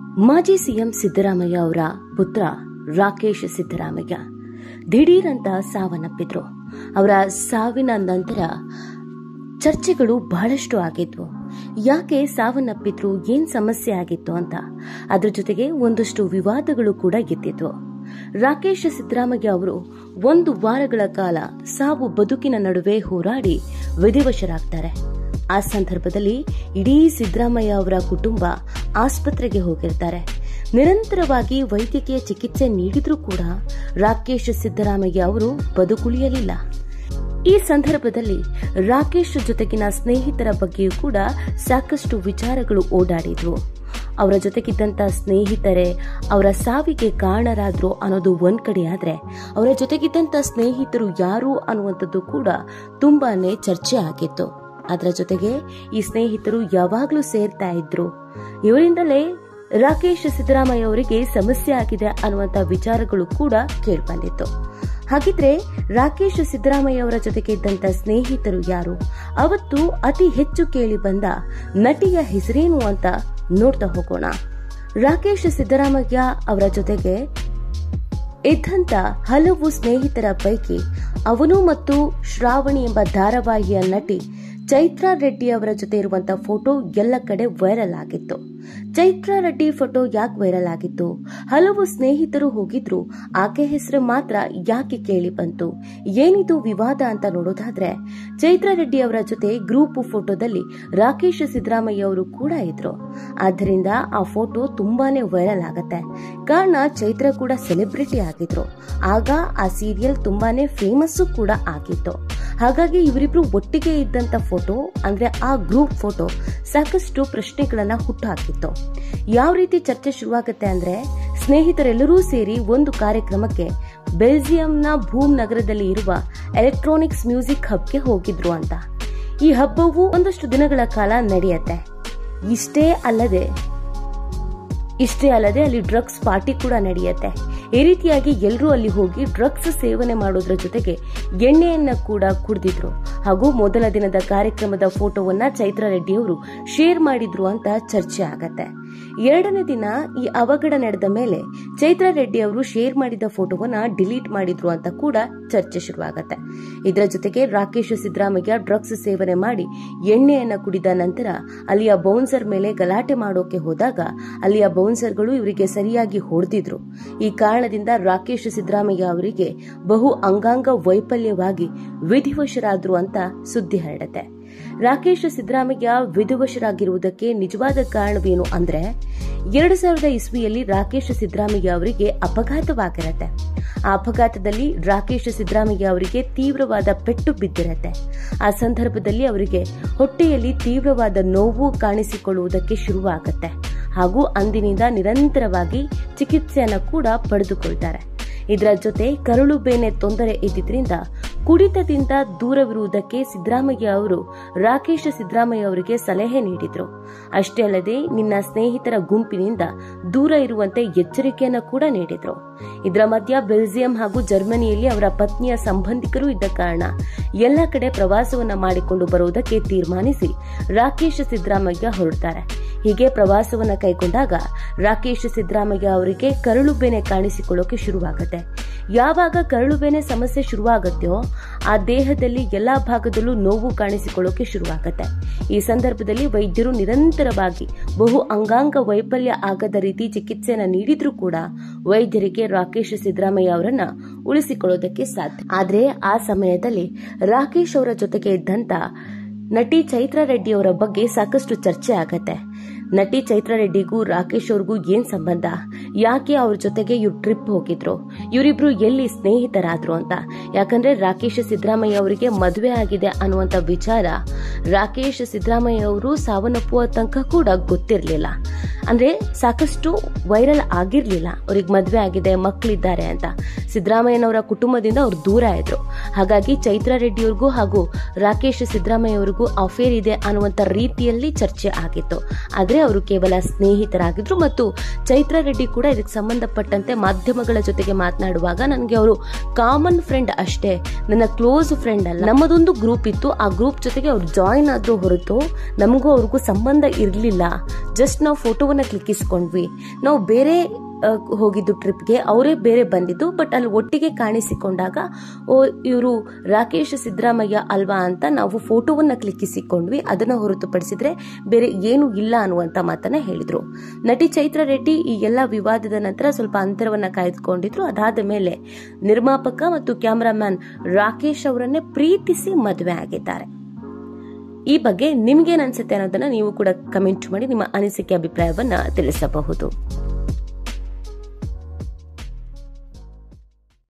ಮಾಜಿ ಸಿಎಂ ಸಿದ್ದರಾಮಯ್ಯ ಅವರ ಪುತ್ರ ರಾಕೇಶ್ ಸಿದ್ದರಾಮಯ್ಯ ದಿಢೀರಂತ ಸಾವನ್ನಪ್ಪಿದ್ರು ಅವರ ಸಾವಿನ ನಂತರ ಚರ್ಚೆಗಳು ಬಹಳಷ್ಟು ಆಗಿದ್ವು ಯಾಕೆ ಸಾವನ್ನಪ್ಪಿದ್ರು ಏನ್ ಸಮಸ್ಯೆ ಆಗಿತ್ತು ಅಂತ ಅದ್ರ ಜೊತೆಗೆ ಒಂದಷ್ಟು ವಿವಾದಗಳು ಕೂಡ ಎದ್ದಿದ್ವು ರಾಕೇಶ್ ಸಿದ್ದರಾಮಯ್ಯ ಅವರು ಒಂದು ವಾರಗಳ ಕಾಲ ಸಾವು ಬದುಕಿನ ನಡುವೆ ಹೋರಾಡಿ ವಿಧಿವಶರಾಗ್ತಾರೆ ಆ ಸಂದರ್ಭದಲ್ಲಿ ಇಡೀ ಸಿದ್ದರಾಮಯ್ಯ ಅವರ ಕುಟುಂಬ ಆಸ್ಪತ್ರೆಗೆ ಹೋಗಿರ್ತಾರೆ ನಿರಂತರವಾಗಿ ವೈದ್ಯಕೀಯ ಚಿಕಿತ್ಸೆ ನೀಡಿದ್ರೂ ಕೂಡ ರಾಕೇಶ್ ಸಿದ್ದರಾಮಯ್ಯ ಅವರು ಬದುಕುಳಿಯಲಿಲ್ಲ ಈ ಸಂದರ್ಭದಲ್ಲಿ ರಾಕೇಶ್ ಜೊತೆಗಿನ ಸ್ನೇಹಿತರ ಬಗ್ಗೆಯೂ ಕೂಡ ಸಾಕಷ್ಟು ವಿಚಾರಗಳು ಓಡಾಡಿದ್ವು ಅವರ ಜೊತೆಗಿದ್ದಂತ ಸ್ನೇಹಿತರೆ ಅವರ ಸಾವಿಗೆ ಕಾರಣರಾದ್ರು ಅನ್ನೋದು ಒಂದ್ ಕಡೆ ಆದ್ರೆ ಅವರ ಜೊತೆಗಿದ್ದಂತ ಸ್ನೇಹಿತರು ಯಾರು ಅನ್ನುವಂಥದ್ದು ಕೂಡ ತುಂಬಾನೇ ಚರ್ಚೆ ಆಗಿತ್ತು ಅದರ ಜೊತೆಗೆ ಈ ಸ್ನೇಹಿತರು ಯಾವಾಗ್ಲೂ ಸೇರ್ತಾ ಇದ್ರು ಇವರಿಂದಲೇ ರಾಕೇಶ್ ಸಿದ್ದರಾಮಯ್ಯ ಅವರಿಗೆ ಸಮಸ್ಯೆ ಆಗಿದೆ ಅನ್ನುವಂತ ವಿಚಾರಗಳು ಕೂಡ ಕೇಳ್ಬಂದಿತ್ತು ಹಾಗಿದ್ರೆ ರಾಕೇಶ್ ಸಿದ್ದರಾಮಯ್ಯ ಅವರ ಜೊತೆಗೆ ಇದ್ದಂತ ಸ್ನೇಹಿತರು ಯಾರು ಅವತ್ತು ಅತಿ ಹೆಚ್ಚು ಕೇಳಿ ಬಂದ ನಟಿಯ ಹೆಸರೇನು ಅಂತ ನೋಡ್ತಾ ಹೋಗೋಣ ರಾಕೇಶ್ ಸಿದ್ದರಾಮಯ್ಯ ಅವರ ಜೊತೆಗೆ ಇದ್ದಂತ ಹಲವು ಸ್ನೇಹಿತರ ಪೈಕಿ ಅವನು ಮತ್ತು ಶ್ರಾವಣಿ ಎಂಬ ಧಾರಾವಾಹಿಯ ನಟಿ ಚೈತ್ರಾ ರೆಡ್ಡಿ ಅವರ ಜೊತೆ ಇರುವಂತಹ ಫೋಟೋ ಎಲ್ಲ ಕಡೆ ವೈರಲ್ ಆಗಿತ್ತು ಚೈತ್ರಾ ರೆಡ್ಡಿ ಫೋಟೋ ಯಾಕೆ ವೈರಲ್ ಆಗಿತ್ತು ಹಲವು ಸ್ನೇಹಿತರು ಹೋಗಿದ್ರು ಆಕೆ ಹೆಸರು ಮಾತ್ರ ಯಾಕೆ ಕೇಳಿ ಬಂತು ಏನಿದು ವಿವಾದ ಅಂತ ನೋಡೋದಾದ್ರೆ ಚೈತ್ರಾ ರೆಡ್ಡಿ ಅವರ ಜೊತೆ ಗ್ರೂಪ್ ಫೋಟೋದಲ್ಲಿ ರಾಕೇಶ್ ಸಿದ್ದರಾಮಯ್ಯ ಅವರು ಕೂಡ ಇದ್ರು ಆದ್ದರಿಂದ ಆ ಫೋಟೋ ತುಂಬಾನೇ ವೈರಲ್ ಆಗತ್ತೆ ಕಾರಣ ಚೈತ್ರ ಕೂಡ ಸೆಲೆಬ್ರಿಟಿ ಆಗಿದ್ರು ಆಗ ಆ ಸೀರಿಯಲ್ ತುಂಬಾನೇ ಫೇಮಸ್ ಕೂಡ ಆಗಿತ್ತು ಹಾಗಾಗಿ ಇವರಿಬ್ರು ಒಟ್ಟಿಗೆ ಇದ್ದಂತ ಫೋಟೋ ಅಂದ್ರೆ ಆ ಗ್ರೂಪ್ ಫೋಟೋ ಸಾಕಷ್ಟು ಪ್ರಶ್ನೆಗಳನ್ನ ಹುಟ್ಟುಹಾಕಿತ್ತು ಯಾವ ರೀತಿ ಚರ್ಚೆ ಶುರುವಾಗುತ್ತೆ ಅಂದ್ರೆ ಸ್ನೇಹಿತರೆಲ್ಲರೂ ಸೇರಿ ಒಂದು ಕಾರ್ಯಕ್ರಮಕ್ಕೆ ಬೆಲ್ಜಿಯಂನ ಭೂಮ್ ನಗರದಲ್ಲಿ ಇರುವ ಎಲೆಕ್ಟ್ರಾನಿಕ್ಸ್ ಮ್ಯೂಸಿಕ್ ಹಬ್ಗೆ ಹೋಗಿದ್ರು ಅಂತ ಈ ಹಬ್ಬವು ಒಂದಷ್ಟು ದಿನಗಳ ಕಾಲ ನಡೆಯುತ್ತೆ ಇಷ್ಟೇ ಅಲ್ಲದೆ ಇಷ್ಟೇ ಅಲ್ಲದೆ ಅಲ್ಲಿ ಡ್ರಗ್ಸ್ ಪಾರ್ಟಿ ಕೂಡ ನಡೆಯುತ್ತೆ ಈ ರೀತಿಯಾಗಿ ಎಲ್ಲರೂ ಅಲ್ಲಿ ಹೋಗಿ ಡ್ರಗ್ಸ್ ಸೇವನೆ ಮಾಡೋದ್ರ ಜೊತೆಗೆ ಎಣ್ಣೆಯನ್ನ ಕೂಡ ಕುಡಿದಿದ್ರು ಹಾಗೂ ಮೊದಲ ದಿನದ ಕಾರ್ಯಕ್ರಮದ ಫೋಟೋವನ್ನ ಚೈತ್ರ ರೆಡ್ಡಿ ಅವರು ಶೇರ್ ಮಾಡಿದ್ರು ಅಂತ ಚರ್ಚೆ ಆಗತ್ತೆ ಎರಡನೇ ದಿನ ಈ ಅವಘಡ ನಡೆದ ಮೇಲೆ ಚೈತ್ರ ರೆಡ್ಡಿ ಅವರು ಶೇರ್ ಮಾಡಿದ ಫೋಟೋವನ್ನ ಡಿಲೀಟ್ ಮಾಡಿದ್ರು ಅಂತ ಕೂಡ ಚರ್ಚೆ ಶುರುವಾಗತ್ತೆ ಇದರ ಜೊತೆಗೆ ರಾಕೇಶ್ ಸಿದ್ದರಾಮಯ್ಯ ಡ್ರಗ್ಸ್ ಸೇವನೆ ಮಾಡಿ ಎಣ್ಣೆಯನ್ನ ಕುಡಿದ ನಂತರ ಅಲ್ಲಿಯ ಬೌನ್ಸರ್ ಮೇಲೆ ಗಲಾಟೆ ಮಾಡೋಕೆ ಹೋದಾಗ ಅಲ್ಲಿಯ ಬೌನ್ಸರ್ಗಳು ಇವರಿಗೆ ಸರಿಯಾಗಿ ಹೊಡೆದಿದ್ರು ಈ ಕಾರಣದಿಂದ ರಾಕೇಶ್ ಸಿದ್ದರಾಮಯ್ಯ ಅವರಿಗೆ ಬಹು ಅಂಗಾಂಗ ವೈಫಲ್ಯವಾಗಿ ವಿಧಿವಶರಾದ್ರು ಅಂತ ಸುದ್ದಿ ಹರಡತ್ತೆ ರಾಕೇಶ್ ಸಿದ್ದರಾಮಯ್ಯ ವಿಧಿವಶರಾಗಿರುವುದಕ್ಕೆ ನಿಜವಾದ ಕಾರಣವೇನು ಅಂದ್ರೆ ಎರಡು ಸಾವಿರದ ಇಸ್ವಿಯಲ್ಲಿ ರಾಕೇಶ್ ಸಿದ್ದರಾಮಯ್ಯ ಅವರಿಗೆ ಅಪಘಾತವಾಗಿರತ್ತೆ ಆ ಅಪಘಾತದಲ್ಲಿ ರಾಕೇಶ್ ಸಿದ್ದರಾಮಯ್ಯ ಅವರಿಗೆ ತೀವ್ರವಾದ ಪೆಟ್ಟು ಬಿದ್ದಿರತ್ತೆ ಆ ಸಂದರ್ಭದಲ್ಲಿ ಅವರಿಗೆ ಹೊಟ್ಟೆಯಲ್ಲಿ ತೀವ್ರವಾದ ನೋವು ಕಾಣಿಸಿಕೊಳ್ಳುವುದಕ್ಕೆ ಶುರುವಾಗತ್ತೆ ಹಾಗೂ ಅಂದಿನಿಂದ ನಿರಂತರವಾಗಿ ಚಿಕಿತ್ಸೆಯನ್ನು ಕೂಡ ಪಡೆದುಕೊಳ್ತಾರೆ ಇದರ ಜೊತೆ ಕರುಳು ಬೇನೆ ತೊಂದರೆ ಇದ್ದಿದ್ರಿಂದ ಕುಡಿತದಿಂದ ದೂರವಿರುವುದಕ್ಕೆ ಸಿದ್ದರಾಮಯ್ಯ ಅವರು ರಾಕೇಶ್ ಸಿದ್ದರಾಮಯ್ಯ ಅವರಿಗೆ ಸಲಹೆ ನೀಡಿದ್ರು ಅಷ್ಟೇ ಅಲ್ಲದೆ ನಿನ್ನ ಸ್ನೇಹಿತರ ಗುಂಪಿನಿಂದ ದೂರ ಇರುವಂತೆ ಎಚ್ಚರಿಕೆಯನ್ನು ಕೂಡ ನೀಡಿದ್ರು ಇದರ ಮಧ್ಯ ಬೆಲ್ಜಿಯಂ ಹಾಗೂ ಜರ್ಮನಿಯಲ್ಲಿ ಅವರ ಪತ್ನಿಯ ಸಂಬಂಧಿಕರು ಇದ್ದ ಕಾರಣ ಎಲ್ಲ ಕಡೆ ಪ್ರವಾಸವನ್ನ ಮಾಡಿಕೊಂಡು ಬರುವುದಕ್ಕೆ ತೀರ್ಮಾನಿಸಿ ರಾಕೇಶ್ ಸಿದ್ದರಾಮಯ್ಯ ಹೊರಡ್ತಾರೆ ಹೀಗೆ ಪ್ರವಾಸವನ್ನ ಕೈಗೊಂಡಾಗ ರಾಕೇಶ್ ಸಿದ್ದರಾಮಯ್ಯ ಅವರಿಗೆ ಕರಳು ಬೇನೆ ಕಾಣಿಸಿಕೊಳ್ಳೋಕೆ ಶುರುವಾಗುತ್ತೆ ಯಾವಾಗ ಕರಳು ಬೇನೆ ಸಮಸ್ಯೆ ಶುರುವಾಗುತ್ತೋ ಆ ದೇಹದಲ್ಲಿ ಎಲ್ಲಾ ಭಾಗದಲ್ಲೂ ನೋವು ಕಾಣಿಸಿಕೊಳ್ಳೋಕೆ ಶುರುವಾಗುತ್ತೆ ಈ ಸಂದರ್ಭದಲ್ಲಿ ವೈದ್ಯರು ನಿರಂತರವಾಗಿ ಬಹು ಅಂಗಾಂಗ ವೈಫಲ್ಯ ಆಗದ ರೀತಿ ಚಿಕಿತ್ಸೆಯನ್ನ ನೀಡಿದ್ರೂ ಕೂಡ ವೈದ್ಯರಿಗೆ ರಾಕೇಶ್ ಸಿದ್ದರಾಮಯ್ಯ ಅವರನ್ನ ಉಳಿಸಿಕೊಳ್ಳೋದಕ್ಕೆ ಸಾಧ್ಯ ಆದ್ರೆ ಆ ಸಮಯದಲ್ಲಿ ರಾಕೇಶ್ ಅವರ ಜೊತೆಗೆ ಇದ್ದಂತ ನಟಿ ಚೈತ್ರ ರೆಡ್ಡಿ ಅವರ ಬಗ್ಗೆ ಸಾಕಷ್ಟು ಚರ್ಚೆ ಆಗತ್ತೆ ನಟಿ ಚೈತ್ರ ರೆಡ್ಡಿಗೂ ರಾಕೇಶ್ ಅವ್ರಿಗೂ ಏನ್ ಸಂಬಂಧ ಯಾಕೆ ಅವ್ರ ಜೊತೆಗೆ ಇವ್ರು ಟ್ರಿಪ್ ಹೋಗಿದ್ರು ಇವರಿಬ್ರು ಎಲ್ಲಿ ಸ್ನೇಹಿತರಾದ್ರು ಅಂತ ಯಾಕಂದ್ರೆ ರಾಕೇಶ್ ಸಿದ್ದರಾಮಯ್ಯ ಅವರಿಗೆ ಮದುವೆ ಆಗಿದೆ ಅನ್ನುವಂತ ವಿಚಾರ ರಾಕೇಶ್ ಸಿದ್ದರಾಮಯ್ಯ ಅವರು ಸಾವನ್ನಪ್ಪುವ ತನಕ ಕೂಡ ಗೊತ್ತಿರಲಿಲ್ಲ ಅಂದ್ರೆ ಸಾಕಷ್ಟು ವೈರಲ್ ಆಗಿರ್ಲಿಲ್ಲ ಅವ್ರಿಗೆ ಮದುವೆ ಆಗಿದೆ ಮಕ್ಕಳಿದ್ದಾರೆ ಅಂತ ಸಿದ್ದರಾಮಯ್ಯನವರ ಕುಟುಂಬದಿಂದ ಅವ್ರು ದೂರ ಇದ್ರು ಹಾಗಾಗಿ ಚೈತ್ರ ರೆಡ್ಡಿ ಅವ್ರಿಗೂ ಹಾಗೂ ರಾಕೇಶ್ ಸಿದ್ದರಾಮಯ್ಯ ಅವರಿಗೂ ಅಫೇರ್ ಇದೆ ಅನ್ನುವಂತ ರೀತಿಯಲ್ಲಿ ಚರ್ಚೆ ಆಗಿತ್ತು ಆದ್ರೆ ಅವರು ಕೇವಲ ಸ್ನೇಹಿತರಾಗಿದ್ರು ಮತ್ತು ಚೈತ್ರ ರೆಡ್ಡಿ ಕೂಡ ಇದಕ್ಕೆ ಸಂಬಂಧಪಟ್ಟಂತೆ ಮಾಧ್ಯಮಗಳ ಜೊತೆಗೆ ಮಾತನಾಡುವಾಗ ನನಗೆ ಅವರು ಕಾಮನ್ ಫ್ರೆಂಡ್ ಅಷ್ಟೇ ನನ್ನ ಕ್ಲೋಸ್ ಫ್ರೆಂಡ್ ಅಲ್ಲ ನಮ್ಮದೊಂದು ಗ್ರೂಪ್ ಇತ್ತು ಆ ಗ್ರೂಪ್ ಜೊತೆಗೆ ಅವ್ರು ಜಾಯಿನ್ ಆದ್ರೂ ಹೊರತು ನಮಗೂ ಅವ್ರಿಗೂ ಸಂಬಂಧ ಇರಲಿಲ್ಲ ಜಸ್ಟ್ ನಾವು ಫೋಟೋವನ್ನ ಫೋಟೋವನ್ನ ಕ್ಲಿಕ್ಕಿಸ್ಕೊಂಡ್ವಿ ನಾವು ಬೇರೆ ಆ, ಹೋಗಿದ್ದು ಟ್ರಿಪ್ಗೆ ಅವರೇ ಬೇರೆ ಬಂದಿದ್ದು ಬಟ್ ಅಲ್ಲಿ ಒಟ್ಟಿಗೆ ಕಾಣಿಸಿಕೊಂಡಾಗ ಓ ಇವರು ರಾಕೇಶ್ ಸಿದ್ದರಾಮಯ್ಯ ಅಲ್ವಾ ಅಂತ ನಾವು ಫೋಟೋವನ್ನ ಕ್ಲಿಕ್ಕಿಸಿಕೊಂಡ್ವಿ ಅದನ್ನ ಹೊರತುಪಡಿಸಿದ್ರೆ ಬೇರೆ ಏನು ಇಲ್ಲ ಅನ್ನುವಂತ ಮಾತನ್ನ ಹೇಳಿದ್ರು ನಟಿ ಚೈತ್ರ ರೆಡ್ಡಿ ಈ ಎಲ್ಲ ವಿವಾದದ ನಂತರ ಸ್ವಲ್ಪ ಅಂತರವನ್ನ ಕಾಯ್ದುಕೊಂಡಿದ್ರು ಅದಾದ ಮೇಲೆ ನಿರ್ಮಾಪಕ ಮತ್ತು ಕ್ಯಾಮರಾಮ್ಯಾನ್ ರಾಕೇಶ್ ಅವರನ್ನೇ ಪ್ರೀತಿಸಿ ಮದುವೆ ಆಗಿದ್ದಾರೆ ಈ ಬಗ್ಗೆ ನಿಮ್ಗೇನ್ ಅನ್ಸುತ್ತೆ ಅನ್ನೋದನ್ನ ನೀವು ಕೂಡ ಕಮೆಂಟ್ ಮಾಡಿ ನಿಮ್ಮ ಅನಿಸಿಕೆ ಅಭಿಪ್ರಾಯವನ್ನ ತಿಳಿಸಬಹುದು